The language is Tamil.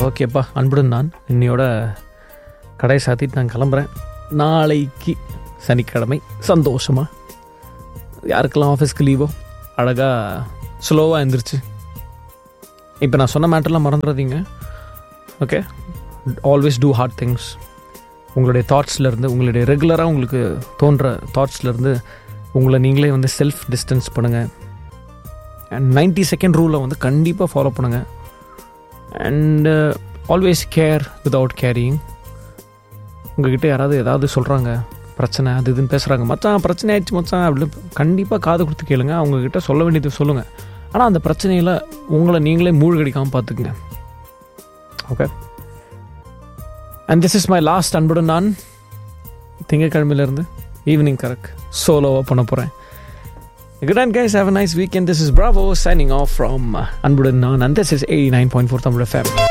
ஓகேப்பா அன்புடன் நான் இன்னையோட கடை சாத்திட்டு நான் கிளம்புறேன் நாளைக்கு சனிக்கிழமை சந்தோஷமாக யாருக்கெல்லாம் ஆஃபீஸ்க்கு லீவோ அழகாக ஸ்லோவாக எழுந்திரிச்சு இப்போ நான் சொன்ன மேட்டர்லாம் மறந்துடாதீங்க okay always do hard things உங்களுடைய தாட்ஸ்லேருந்து உங்களுடைய ரெகுலராக உங்களுக்கு தோன்ற தாட்ஸ்லேருந்து உங்களை நீங்களே வந்து செல்ஃப் டிஸ்டன்ஸ் பண்ணுங்கள் அண்ட் நைன்ட்டி செகண்ட் ரூலை வந்து கண்டிப்பாக ஃபாலோ பண்ணுங்கள் and always care without caring உங்ககிட்ட யாராவது ஏதாவது சொல்கிறாங்க பிரச்சனை அது இதுன்னு பேசுகிறாங்க மச்சான் பிரச்சனை ஆயிடுச்சு மச்சான் அப்படின்னு கண்டிப்பாக காது கொடுத்து கேளுங்க அவங்கக்கிட்ட சொல்ல வேண்டியது சொல்லுங்கள் ஆனால் அந்த பிரச்சனையில் உங்களை நீங்களே மூழ்கடிக்காமல் பார்த்துக்குங்க okay and this is my last அன்புடன் நான் திங்கக்கிழமையிலேருந்து ஈவினிங் கரெக்ட் சோலோவாக பண்ண போகிறேன் Good night, guys. Have a nice weekend. This is Bravo signing off from uh, Anbudan Nan, and this is 89.4 Tamil FM.